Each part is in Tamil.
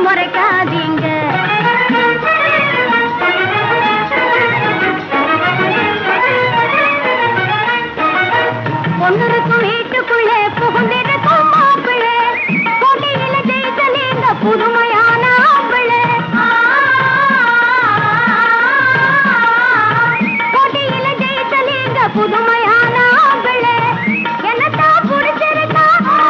முறைக்காதீங்க பொண்ணுருக்கும் வீட்டுக்குள்ளே புகுந்திருக்கும் மாப்பிள்ளை போட்டியில ஜெயிச்சலீங்க புதுமையான ஆம்பிள்ளை போட்டியில ஜெயிச்சலீங்க புதுமையான ஆம்பிள்ளை என்னத்தான் பிடிச்சிருக்கா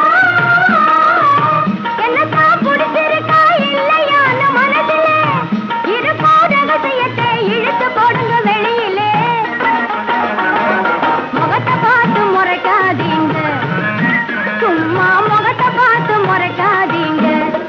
என்னத்தான் பிடிச்சிருக்கா இல்லையான மனதிலே இருக்கும் ரகசியத்தை இழுத்து போடுங்க வெளியிலே முகத்தை பார்த்து முறைக்காதீங்க சும்மா முகத்தை பார்த்து முறைக்காதீங்க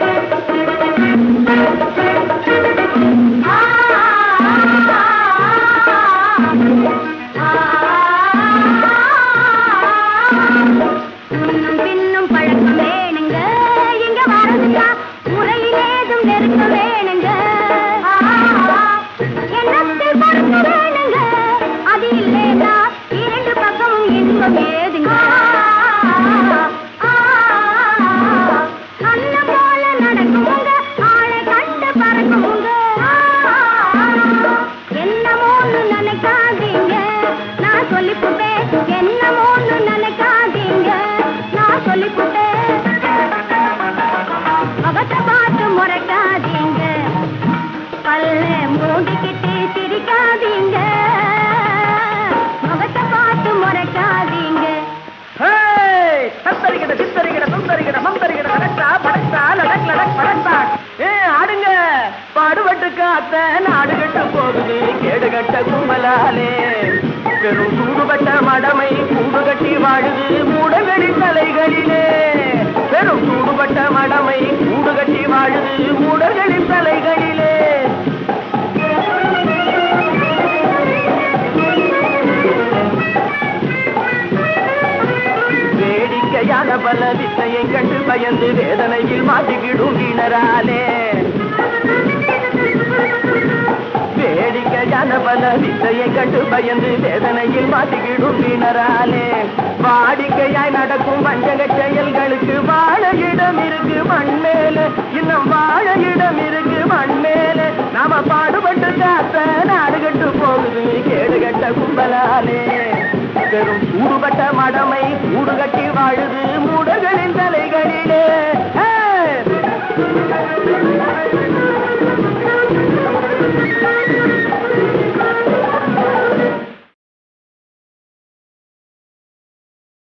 முன்னும் பின்னும் பழக்கம் வேணுங்க இங்க வரதுக்கா முறையிலேதும் நெருக்க வேணுங்க எண்ணத்தில் பறக்க வேணுங்க அது இல்லைன்னா இரண்டு பக்கமும் இன்பம் ஏதுங்க அன்னம் போல நடக்குமுங்க ஆளை கண்டு பறக்குமுங்க என்னமோன்னு நினைக்காதீங்க நான் சொல்லிப்புட்டேன் என்னமோன்னு நினைக்காதீங்க நான் சொல்லிப்புட்டேன் முகத்தை பார்த்து முறைக்காதீங்க பல்ல மூடிக்கிட்டு சிரிக்காதீங்க முகத்தை பார்த்து முறைக்காதீங்க ஹேய்! தத்தரிக்கிட, சித்தரிக்கிட, சுந்தரிக்கிட, மந்தரிக்கிட, நடக்கா, படக்கா, லடக், லடக், படக்கா. ஏய், ஆடுங்க பாடுபட்டு காத்த நாடு கெட்டு போகுது கேடுகட்ட கும்பலாலே பெரும் சூடுபட்ட மடமை கூடு கட்டி வாழுது மூடங்களின் தலைகளிலே பெரும் சூடுபட்ட மடமை கூடு கட்டி வாழுது மூடர்களின் தலைகளிலே வேடிக்கையான பல வித்தையை கண்டு பயந்து வேதனையில் மாட்டிக்கிடும் வீணராலே வேடிக்கையான பல வித்தையை கண்டு பயந்து வேதனையில் மாட்டிக்கிடும் வீணராலே வாடிக்கையாய் நடக்கும் வஞ்சக செயல்களுக்கு வாழ இடம் இருக்கு மண் மேல இன்னும் வாழ இடம் இருக்கு மண் மேல நாம பாடுபட்டு காத்த நாடு கட்டு போகுது கேடுகட்ட கும்பலாலே பெரும் சூடுபட்ட மடமை கூடு கட்டி வாழுது மூடர்களின் தலைகளிலே ஹே!